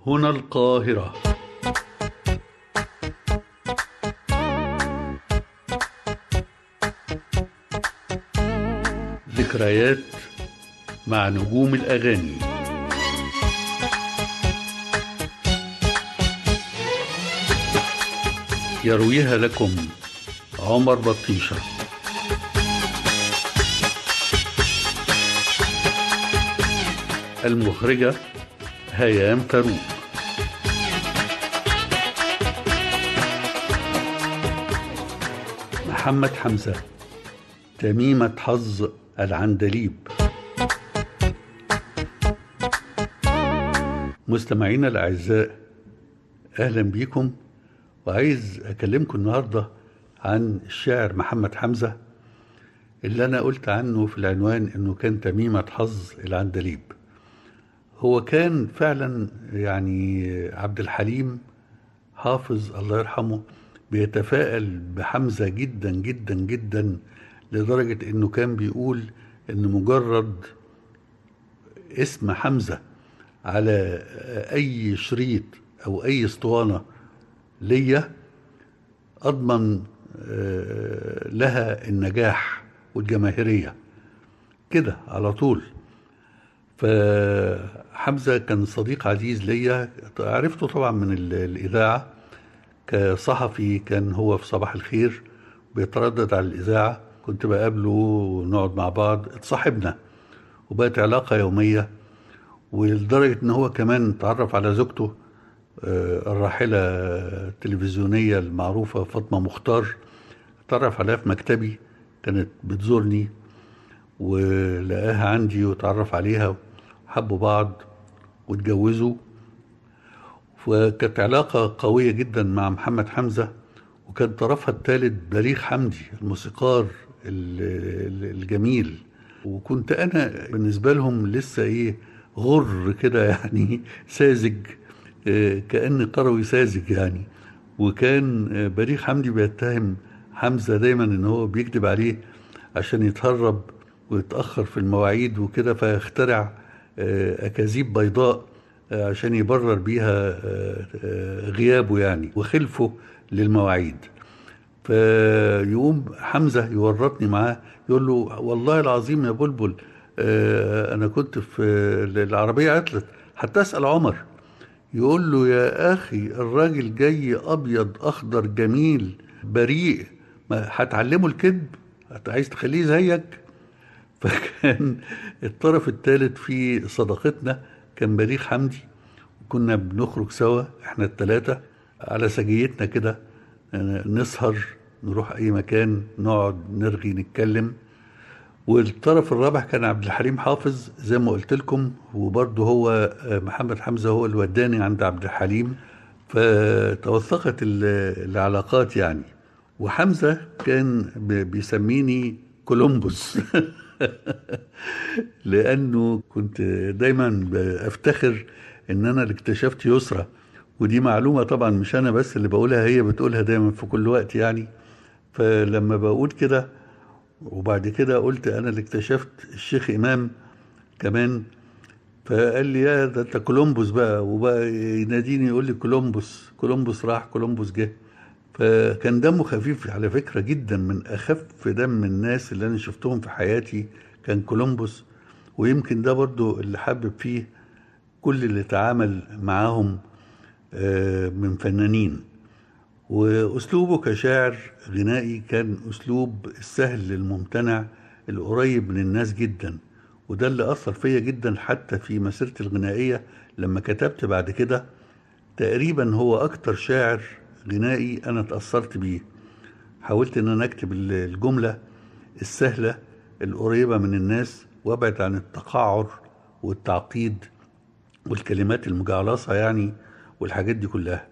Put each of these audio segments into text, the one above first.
هنا القاهرة ذكريات مع نجوم الأغاني يرويها لكم عمر بطيشه المخرجة هيام فاروق محمد حمزة تميمة حظ العندليب مستمعينا الأعزاء أهلا بيكم وعايز أكلمكم النهاردة عن الشاعر محمد حمزة اللي أنا قلت عنه في العنوان إنه كان تميمة حظ العندليب هو كان فعلا يعني عبد الحليم حافظ الله يرحمه بيتفائل بحمزة جدا جدا جدا لدرجة انه كان بيقول ان مجرد اسم حمزة على اي شريط او اي اسطوانة ليا اضمن لها النجاح والجماهيرية كده على طول فحمزة كان صديق عزيز ليا عرفته طبعا من الإذاعة كصحفي كان هو في صباح الخير بيتردد على الإذاعة كنت بقابله ونقعد مع بعض اتصاحبنا وبقت علاقة يومية ولدرجة إن هو كمان تعرف على زوجته الراحلة التلفزيونية المعروفة فاطمة مختار تعرف عليها في مكتبي كانت بتزورني ولقاها عندي وتعرف عليها حبوا بعض واتجوزوا وكانت علاقة قوية جدا مع محمد حمزة وكان طرفها الثالث بليغ حمدي الموسيقار الجميل وكنت أنا بالنسبة لهم لسه إيه غر كده يعني ساذج كأن قروي ساذج يعني وكان بليغ حمدي بيتهم حمزة دايما إن هو بيكذب عليه عشان يتهرب ويتأخر في المواعيد وكده فيخترع أكاذيب بيضاء عشان يبرر بيها غيابه يعني وخلفه للمواعيد فيقوم حمزة يورطني معاه يقول له والله العظيم يا بلبل أنا كنت في العربية عطلت حتى أسأل عمر يقول له يا أخي الراجل جاي أبيض أخضر جميل بريء ما هتعلمه الكذب عايز تخليه زيك فكان الطرف الثالث في صداقتنا كان بليغ حمدي وكنا بنخرج سوا احنا الثلاثة على سجيتنا كده نسهر نروح اي مكان نقعد نرغي نتكلم والطرف الرابع كان عبد الحليم حافظ زي ما قلت لكم وبرضه هو محمد حمزه هو اللي وداني عند عبد الحليم فتوثقت العلاقات يعني وحمزه كان بيسميني كولومبوس لانه كنت دايما افتخر ان انا اللي اكتشفت يسرى ودي معلومه طبعا مش انا بس اللي بقولها هي بتقولها دايما في كل وقت يعني فلما بقول كده وبعد كده قلت انا اللي اكتشفت الشيخ امام كمان فقال لي يا ده انت كولومبوس بقى وبقى يناديني يقول لي كولومبوس كولومبوس راح كولومبوس جه فكان دمه خفيف على فكرة جدا من أخف دم الناس اللي أنا شفتهم في حياتي كان كولومبوس ويمكن ده برضو اللي حابب فيه كل اللي تعامل معاهم من فنانين وأسلوبه كشاعر غنائي كان أسلوب السهل الممتنع القريب من الناس جدا وده اللي أثر فيا جدا حتى في مسيرتي الغنائية لما كتبت بعد كده تقريبا هو أكتر شاعر غنائي انا اتاثرت بيه حاولت ان انا اكتب الجمله السهله القريبه من الناس وابعد عن التقعر والتعقيد والكلمات المجعلصه يعني والحاجات دي كلها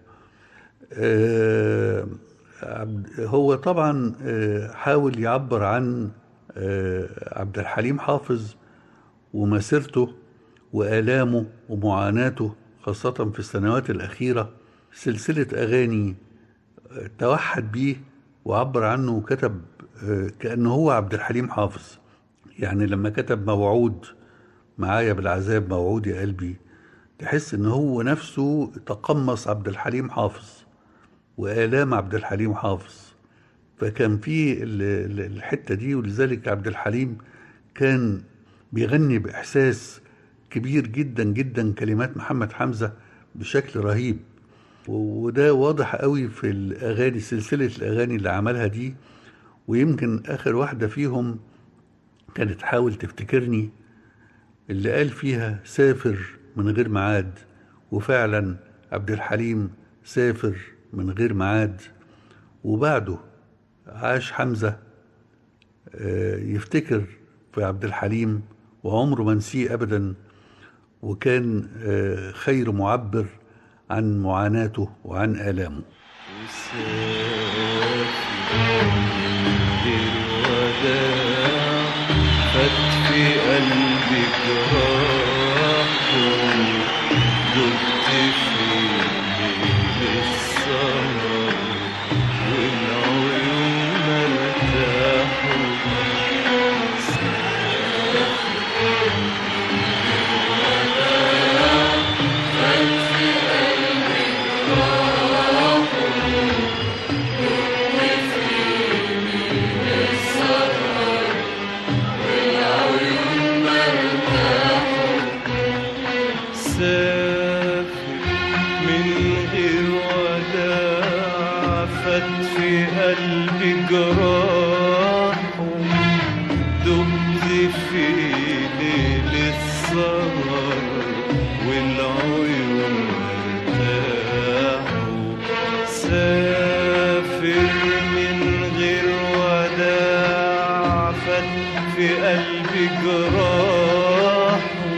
آه هو طبعا حاول يعبر عن عبد الحليم حافظ ومسيرته والامه ومعاناته خاصه في السنوات الاخيره سلسلة أغاني توحد بيه وعبر عنه وكتب كأنه هو عبد الحليم حافظ يعني لما كتب موعود معايا بالعذاب موعود يا قلبي تحس ان هو نفسه تقمص عبد الحليم حافظ والام عبد الحليم حافظ فكان في ال- ال- الحته دي ولذلك عبد الحليم كان بيغني باحساس كبير جدا جدا كلمات محمد حمزه بشكل رهيب و- وده واضح قوي في الاغاني سلسله الاغاني اللي عملها دي ويمكن اخر واحده فيهم كانت حاول تفتكرني اللي قال فيها سافر من غير ميعاد وفعلا عبد الحليم سافر من غير ميعاد وبعده عاش حمزة آه، يفتكر في عبد الحليم وعمره ما نسيه أبدا وكان آه، خير معبر عن معاناته وعن آلامه فات في قلبي جراح دبت في ليل السهر والعيون ارتاحوا سافر من غير وداع فات في قلبي جراح دمت في ليل السهر والعيون ارتاحوا سافر من غير وداع فات في قلبي جراح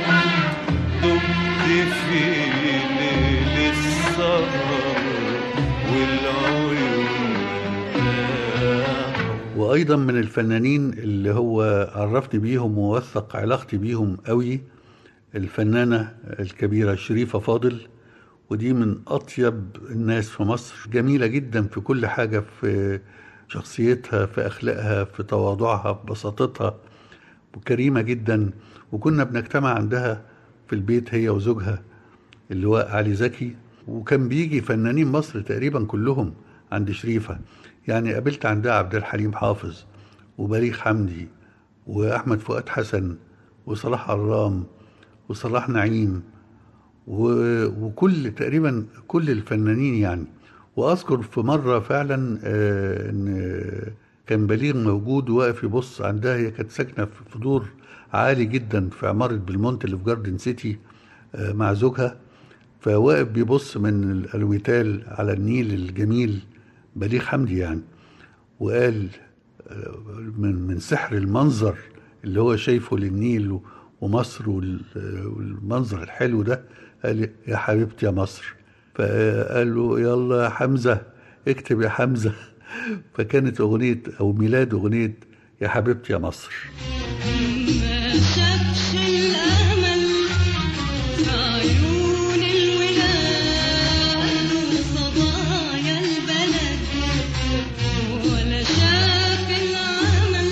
دمت في ليل السهر والعيون ارتاحوا وايضا من الفنانين اللي هو عرفني بيهم ووثق علاقتي بيهم قوي الفنانه الكبيره شريفه فاضل ودي من اطيب الناس في مصر جميله جدا في كل حاجه في شخصيتها في اخلاقها في تواضعها في بساطتها وكريمه جدا وكنا بنجتمع عندها في البيت هي وزوجها اللواء علي زكي وكان بيجي فنانين مصر تقريبا كلهم عند شريفة يعني قابلت عندها عبد الحليم حافظ وبليغ حمدي وأحمد فؤاد حسن وصلاح عرام وصلاح نعيم و- وكل تقريبا كل الفنانين يعني واذكر في مره فعلا آه، ان كان بليغ موجود وواقف يبص عندها هي كانت ساكنه في في دور عالي جدا في عماره بالمونت اللي في جاردن سيتي آه، مع زوجها فواقف بيبص من الالويتال على النيل الجميل بليغ حمدي يعني وقال آه، من من سحر المنظر اللي هو شايفه للنيل و- ومصر وال- والمنظر الحلو ده قال يا حبيبتي يا مصر فقال له يلا يا حمزة اكتب يا حمزة فكانت أغنية أو ميلاد أغنية يا حبيبتي يا مصر ما شافش الأمل في عيون الولاد وصبايا البلد ولا شاف العمل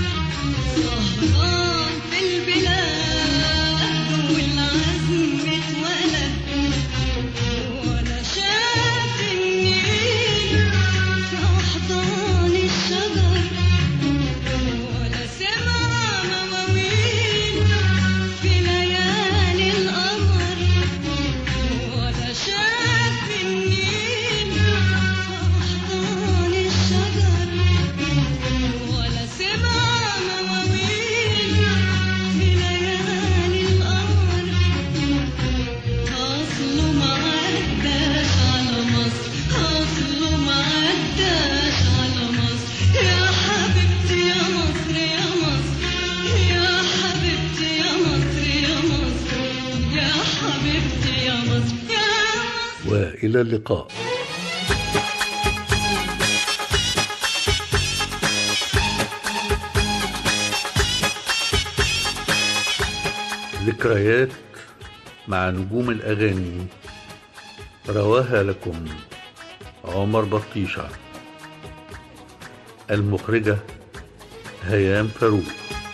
سهران في البلاد والعزم اتولد ولا شاف النيل في أحضان الشجر ولا سمع مواويل في ليالي القمر ولا شاف النيل في أحضان الشجر ولا سمع مواويل في ليالي القمر أصله ما عداش على مصر أصله ما عداش على مصر يا حبيبتي يا مصر يا مصر يا حبيبتي يا مصر يا مصر يا حبيبتي يا مصر يا مصر وإلى اللقاء ذكريات مع نجوم الأغاني رواها لكم عمر بطيشة المخرجة هيام فاروق